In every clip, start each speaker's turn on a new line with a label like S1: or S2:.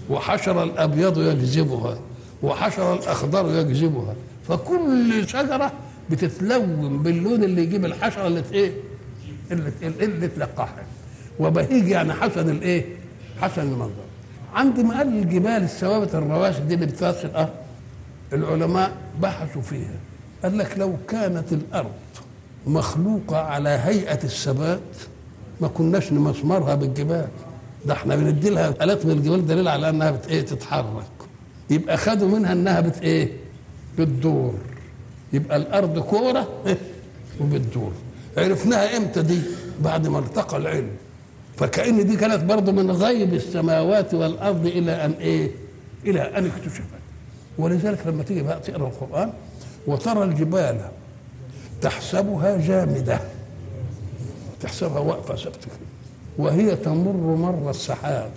S1: وحشر الابيض يجذبها وحشر الاخضر يجذبها فكل شجره بتتلون باللون اللي يجيب الحشره اللي ايه اللي, اللي تلقحها وبهيج يعني حسن الايه حسن المنظر عند ما قال الجبال الثوابت الرواسي دي اللي بتصل الارض العلماء بحثوا فيها قال لك لو كانت الارض مخلوقه على هيئه الثبات ما كناش نمسمرها بالجبال ده احنا بندي لها الات من الجبال دليل على انها بت ايه تتحرك يبقى خدوا منها انها بت ايه بتدور يبقى الارض كوره وبتدور عرفناها امتى دي بعد ما ارتقى العلم فكأن دي كانت برضه من غيب السماوات والارض الى ان ايه الى ان اكتشفت ولذلك لما تيجي بقى تقرا القران وترى الجبال تحسبها جامده تحسبها واقفه ثابته كده وهي تمر مر السحاب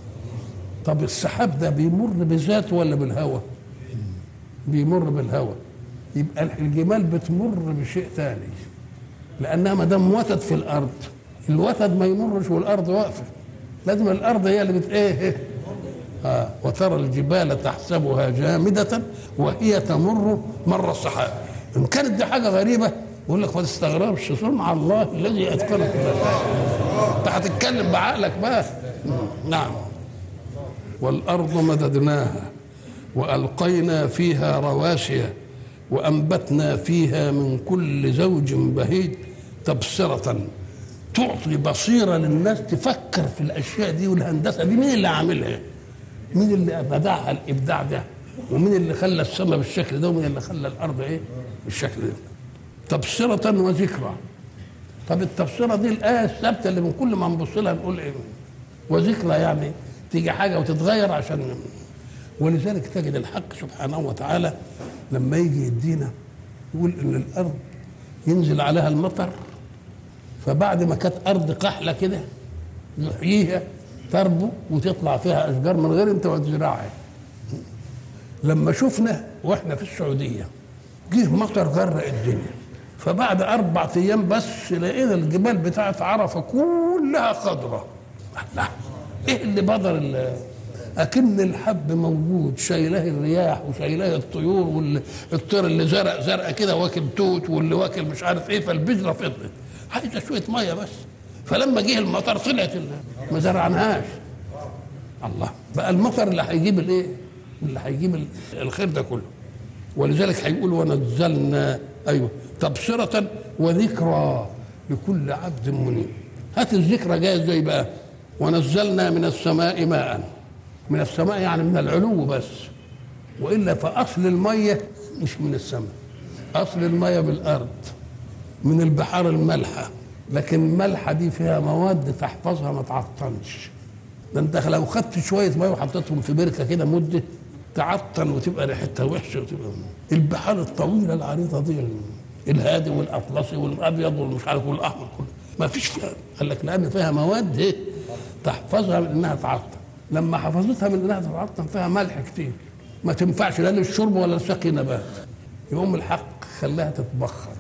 S1: طب السحاب ده بيمر بذاته ولا بالهواء بيمر بالهواء يبقى الجمال بتمر بشيء ثاني لانها ما دام وتد في الارض الوتد ما يمرش والارض واقفه لازم الارض هي اللي بت ايه آه وترى الجبال تحسبها جامدة وهي تمر مر السحاب إن كانت دي حاجة غريبة يقول لك ما تستغربش صنع الله الذي أتقن كل شيء أنت هتتكلم بعقلك بقى نعم والأرض مددناها وألقينا فيها رواسي وأنبتنا فيها من كل زوج بهيج تبصرة تعطي بصيرة للناس تفكر في الأشياء دي والهندسة دي مين اللي عاملها مين اللي بدعها الإبداع ده ومين اللي خلى السماء بالشكل ده ومين اللي خلى الأرض إيه بالشكل ده تبصرة وذكرى طب التبصرة دي الآية الثابتة اللي من كل ما نبص لها نقول إيه وذكرى يعني تيجي حاجة وتتغير عشان ولذلك تجد الحق سبحانه وتعالى لما يجي يدينا يقول ان الارض ينزل عليها المطر فبعد ما كانت ارض قحله كده يحييها تربو وتطلع فيها اشجار من غير انت ما تزرعها لما شفنا واحنا في السعوديه جه مطر غرق الدنيا فبعد اربع ايام بس لقينا الجبال بتاعت عرفه كلها خضراء لا ايه اللي بدر اللي اكن الحب موجود شايلاه الرياح وشايلاه الطيور والطير اللي زرق زرقه كده واكل توت واللي واكل مش عارف ايه فالبذره فضلت عايزه شويه ميه بس فلما جه المطر طلعت ما زرعناهاش الله بقى المطر اللي هيجيب الايه؟ اللي هيجيب الخير ده كله ولذلك هيقول ونزلنا ايوه تبصره وذكرى لكل عبد منيب هات الذكرى جايه ازاي بقى؟ ونزلنا من السماء ماء من السماء يعني من العلو بس والا فاصل الميه مش من السماء اصل الميه بالارض من البحار المالحه لكن الملحه دي فيها مواد تحفظها ما تعطلش ده انت لو خدت شويه ميه وحطيتهم في بركه كده مده تعطل وتبقى ريحتها وحشه وتبقى البحار الطويله العريضه دي الهادي والاطلسي والابيض والمش عارف والاحمر كله ما فيش فيها قال لك لان فيها مواد ايه تحفظها من انها تعطل لما حفظتها من انها تتعطل فيها ملح كتير ما تنفعش لا للشرب ولا لسقي نبات يقوم الحق خلاها تتبخر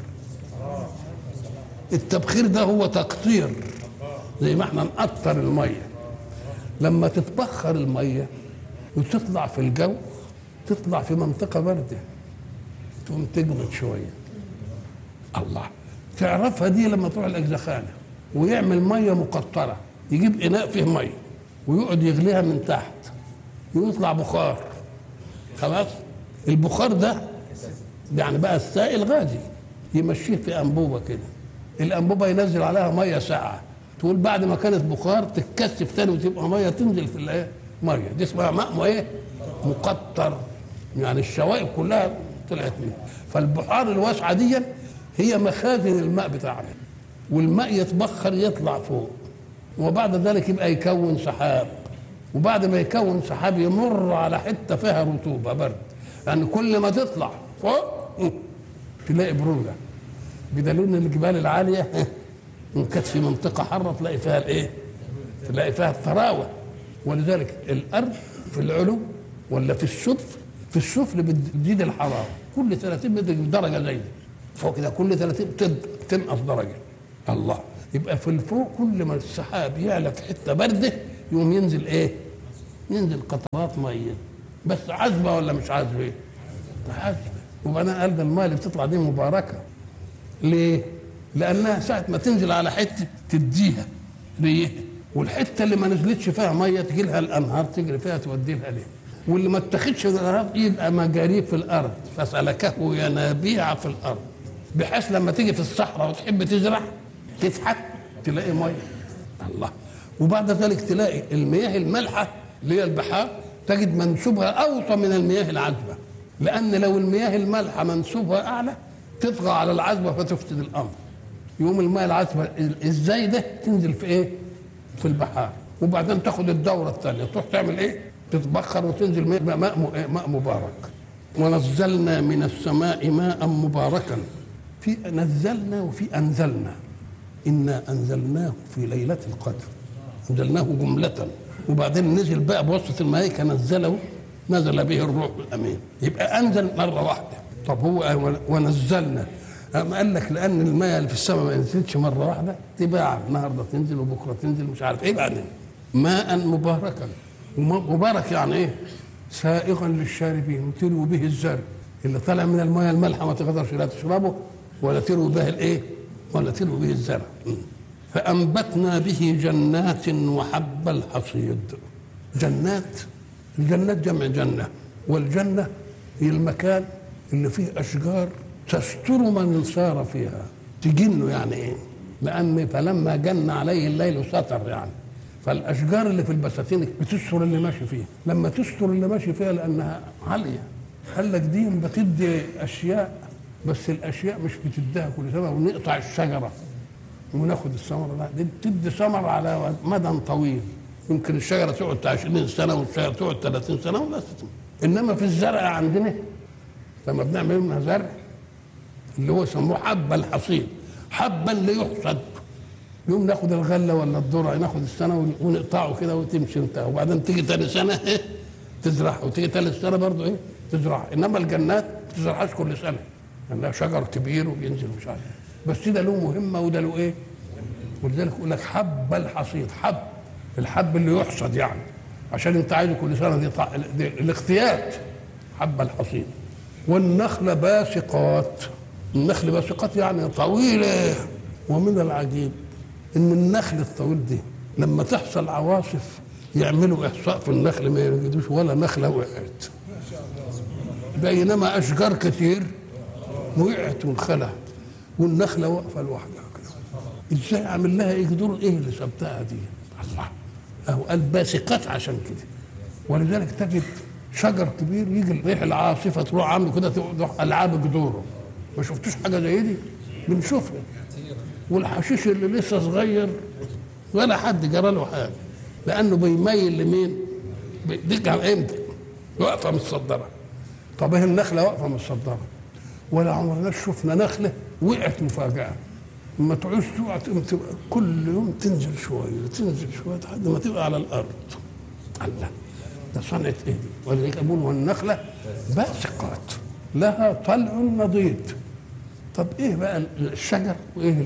S1: التبخير ده هو تقطير زي ما احنا نقطر الميه لما تتبخر الميه وتطلع في الجو تطلع في منطقه بارده تقوم تجمد شويه الله تعرفها دي لما تروح الاجزخانه ويعمل ميه مقطره يجيب اناء فيه ميه ويقعد يغليها من تحت ويطلع بخار خلاص البخار ده يعني بقى السائل غازي يمشيه في انبوبه كده الانبوبه ينزل عليها ميه ساقعه تقول بعد ما كانت بخار تتكثف تاني وتبقى ميه تنزل في الايه ميه دي اسمها ماء ايه مقطر يعني الشوائب كلها طلعت منه فالبحار الواسعه دي هي مخازن الماء بتاعنا والماء يتبخر يطلع فوق وبعد ذلك يبقى يكون سحاب وبعد ما يكون سحاب يمر على حته فيها رطوبه برد يعني كل ما تطلع فوق تلاقي بروده بدليل ان الجبال العاليه ان كانت في منطقه حاره تلاقي فيها الايه؟ تلاقي فيها الثراوه ولذلك الارض في العلو ولا في السفل في السفل بتزيد الحراره كل 30 متر درجه زي دي فوق كده كل 30 تنقص درجه الله يبقى في الفوق كل ما السحاب يعلى في حته برده يقوم ينزل ايه؟ ينزل قطرات ميه بس عذبه ولا مش عذبه؟ عذبه وبعدين قال ده الميه اللي بتطلع دي مباركه ليه؟ لانها ساعه ما تنزل على حته تديها ريح والحته اللي ما نزلتش فيها ميه تجي لها الانهار تجري فيها تودي لها ليه؟ واللي ما اتخذش من الانهار يبقى مجاريه في الارض فسلكه ينابيع في الارض بحيث لما تيجي في الصحراء وتحب تزرع تفحت تلاقي ميه الله وبعد ذلك تلاقي المياه المالحه اللي هي البحار تجد منسوبها اوطى من المياه العذبه لان لو المياه المالحه منسوبها اعلى تطغى على العذبه فتفسد الامر يقوم الماء العذبه ازاي ده تنزل في ايه؟ في البحار وبعدين تاخد الدوره الثانيه تروح تعمل ايه؟ تتبخر وتنزل ماء, ماء, ماء مبارك ونزلنا من السماء ماء مباركا في نزلنا وفي انزلنا انا انزلناه في ليله القدر انزلناه جمله وبعدين نزل بقى بواسطه الملائكه نزله نزل به الروح الامين يبقى انزل مره واحده طب هو ونزلنا أما قال لك لان الماء اللي في السماء ما ينزلش مره واحده تباع النهارده تنزل وبكره تنزل مش عارف ايه بعدين ماء مباركا مبارك يعني ايه؟ سائغا للشاربين تروي به الزرع اللي طالع من الماء المالحه ما تقدرش لا تشربه ولا تروي به الايه؟ ولا تروي به الزرع فأنبتنا به جنات وحب الحصيد جنات الجنات جمع جنة والجنة هي المكان اللي فيه أشجار تستر من سار فيها تجنه يعني إيه لأن فلما جن عليه الليل ستر يعني فالأشجار اللي في البساتين بتستر اللي ماشي فيها لما تستر اللي ماشي فيها لأنها عالية قال لك دي بتدي أشياء بس الأشياء مش بتديها كل سنة ونقطع الشجرة وناخد الثمره لا دي بتدي ثمر على مدى طويل يمكن الشجره تقعد 20 سنه والشجره تقعد 30 سنه ولا انما في الزرع عندنا لما بنعمل منها زرع اللي هو يسموه حبه الحصيد حبا ليحصد يوم ناخد الغله ولا الذره ناخد السنه ونقطعه كده وتمشي انت وبعدين تيجي ثاني سنه ايه تزرعها وتيجي ثالث سنه برضه ايه تزرعها انما الجنات ما تزرعهاش كل سنه لانها شجر كبير وبينزل مش عارف بس ده له مهمه وده له ايه؟ ولذلك يقول لك حب الحصيد حب الحب اللي يحصد يعني عشان انت عايزه كل سنه دي, طع... دي الاختيات حب الحصيد والنخل باسقات النخل باسقات يعني طويله ومن العجيب ان النخل الطويل دي لما تحصل عواصف يعملوا احصاء في النخل ما يجدوش ولا نخله وقعت بينما اشجار كتير وقعت وانخلعت والنخله واقفه لوحدها كده ازاي اعمل لها ايه دور ايه اللي سبتها دي الله اهو قال باسقات عشان كده ولذلك تجد شجر كبير يجي الريح العاصفه تروح عامله كده تروح العاب جذوره ما شفتوش حاجه زي دي بنشوفها والحشيش اللي لسه صغير ولا حد جرى له حاجه لانه بيميل لمين؟ دي امتى؟ واقفه متصدره طب ايه النخله واقفه متصدره ولا عمرنا شفنا نخله وقعت مفاجاه لما تعوز تقع تبقى كل يوم تنزل شويه تنزل شويه لحد ما تبقى على الارض الله ده صنعة ايه دي ولذلك اقول والنخله باسقات لها طلع نضيد طب ايه بقى الشجر وايه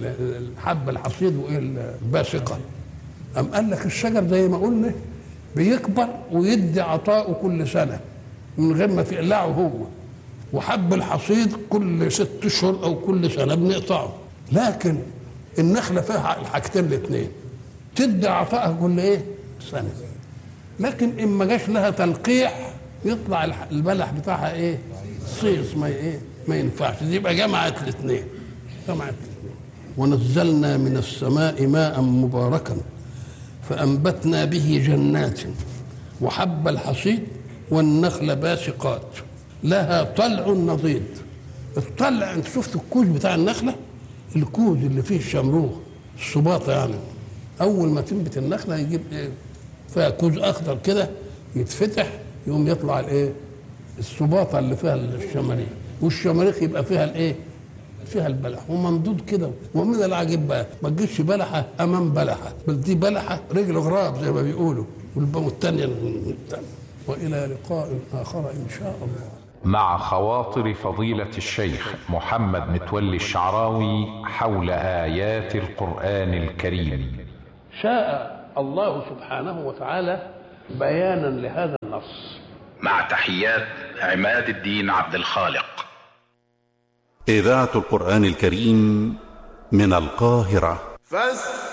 S1: الحبه الحصيد وايه الباسقه أم قال لك الشجر زي ما قلنا بيكبر ويدي عطاؤه كل سنه من غير ما تقلعه هو وحب الحصيد كل ست اشهر او كل سنه بنقطعه لكن النخله فيها الحاجتين الاثنين تدي عطائها كل ايه؟ سنه لكن ان ما جاش لها تلقيح يطلع البلح بتاعها ايه؟ صيص ما ايه؟ ما ينفعش دي يبقى جمعت الاثنين جمعت الاثنين ونزلنا من السماء ماء مباركا فانبتنا به جنات وحب الحصيد والنخل باسقات لها طلع نضيد الطلع انت شفت الكوز بتاع النخله الكوز اللي فيه الشمروخ الصباطه يعني اول ما تنبت النخله يجيب ايه فيها كوز اخضر كده يتفتح يقوم يطلع الايه الصباطه اللي فيها الشماريخ والشماريخ يبقى فيها الايه فيها البلح وممدود كده ومن العجيب بقى ما تجيش بلحه امام بلحه بل دي بلحه رجل غراب زي ما بيقولوا والثانيه والى لقاء اخر ان شاء الله
S2: مع خواطر فضيلة الشيخ محمد متولي الشعراوي حول آيات القرآن الكريم
S1: شاء الله سبحانه وتعالى بيانا لهذا النص
S3: مع تحيات عماد الدين عبد الخالق
S4: إذاعة القرآن الكريم من القاهرة
S5: فاستمعوا